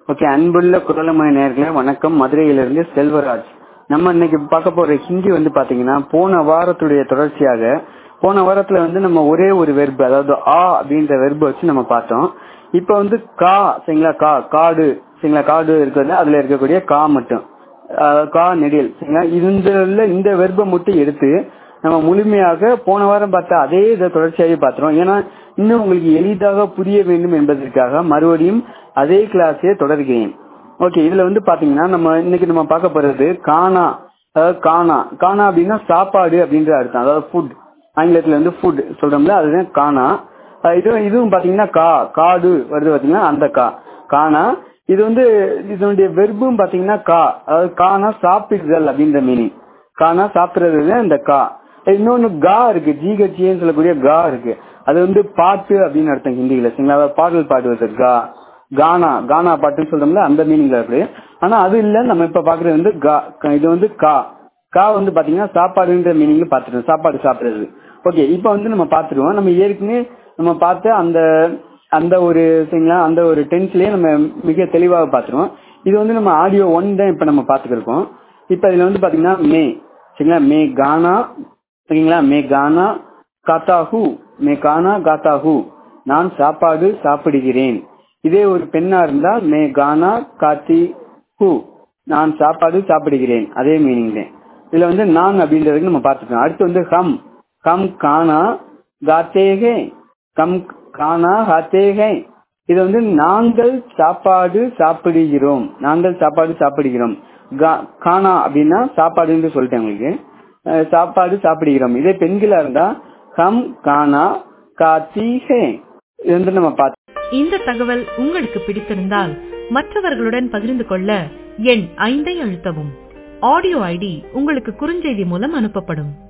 okay அன்புள்ள குரலமணி நேர்களே வணக்கம் மதுரையிலிருந்து செல்வராஜ் நம்ம இன்னைக்கு பார்க்க போற ஹிந்தி வந்து பாத்தீங்கன்னா போன வாரத்துடைய தொடர்ச்சியாக போன வாரத்துல வந்து நம்ம ஒரே ஒரு வெர்பு அதாவது ஆ அப்படின்ற வெர்பு வச்சு நம்ம பார்த்தோம் இப்ப வந்து கா சரிங்களா கா காடு சரிங்களா காடு இருக்கிறது அதுல இருக்கக்கூடிய கா மட்டும் அஹ் கா நெடில் சரிங்களா இந்த இந்த வெர்பை மட்டும் எடுத்து நம்ம முழுமையாக போன வாரம் பார்த்த அதே இதை தொடர்ச்சியாகவே பார்த்துறோம் ஏன்னா இன்னும் உங்களுக்கு எளிதாக புரிய வேண்டும் என்பதற்காக மறுபடியும் அதே கிளாஸே தொடர்கிறேன் ஓகே இதுல வந்து பாத்தீங்கன்னா நம்ம இன்னைக்கு நம்ம பார்க்க போறது கானா அதாவது கானா கானா அப்படின்னா சாப்பாடு அப்படின்ற அர்த்தம் அதாவது ஃபுட் ஆங்கிலத்துல வந்து ஃபுட் சொல்றோம்ல அதுதான் கானா அஹ் இதுவும் இதுவும் பாத்தீங்கன்னா கா காடு வருது பாத்தீங்கன்னா அந்த கா கானா இது வந்து இதனுடைய வெர்பும் பாத்தீங்கன்னா கா அதாவது கானா சாப்பிடுதல் அப்படின்ற மீனிங் கானா சாப்பிடுறது இந்த கா இன்னொன்னு கா இருக்கு ஜிஹெச்ஏன்னு சொல்லக்கூடிய கா இருக்கு அது வந்து பாட்டு அப்படின்னு அர்த்தம் ஹிந்தியில சரிங்களா அதாவது பாடல் பாடுவது கா கானா கானா பாட்டுன்னு சொல்றோம்ல அந்த மீனிங்ல இருக்கு ஆனா அது இல்ல நம்ம இப்ப பாக்குறது வந்து கா இது வந்து கா கா வந்து பாத்தீங்கன்னா சாப்பாடுன்ற மீனிங்ல பாத்துருவோம் சாப்பாடு சாப்பிடுறது ஓகே இப்ப வந்து நம்ம பாத்துருவோம் நம்ம ஏற்கனவே நம்ம பார்த்த அந்த அந்த ஒரு சரிங்களா அந்த ஒரு டென்ஸ்லயே நம்ம மிக தெளிவாக பாத்துருவோம் இது வந்து நம்ம ஆடியோ ஒன் தான் இப்ப நம்ம பாத்துக்கிருக்கோம் இப்ப இதுல வந்து பாத்தீங்கன்னா மே சரிங்களா மே கானா சரிங்களா மே கானா காத்தா ஹூ மே கானா காத்தா ஹூ நான் சாப்பாடு சாப்பிடுகிறேன் இதே ஒரு பெண்ணா இருந்தா மே கானா காத்தி ஹூ நான் சாப்பாடு சாப்பிடுகிறேன் அதே மீனிங் தான் இதுல வந்து நான் அப்படின்றதுக்கு நம்ம பார்த்துக்கோம் அடுத்து வந்து ஹம் ஹம் கானா காத்தேகே கம் கானா ஹாத்தேகே இது வந்து நாங்கள் சாப்பாடு சாப்பிடுகிறோம் நாங்கள் சாப்பாடு சாப்பிடுகிறோம் கானா அப்படின்னா சாப்பாடுன்னு சொல்லிட்டேன் உங்களுக்கு சாப்பாடு சாப்பிடுகிறோம் இதே பெண்களா இருந்தா ஹம் கானா காத்தி ஹே இது வந்து நம்ம பார்த்து இந்த தகவல் உங்களுக்கு பிடித்திருந்தால் மற்றவர்களுடன் பகிர்ந்து கொள்ள எண் ஐந்தை அழுத்தவும் ஆடியோ ஐடி உங்களுக்கு குறுஞ்செய்தி மூலம் அனுப்பப்படும்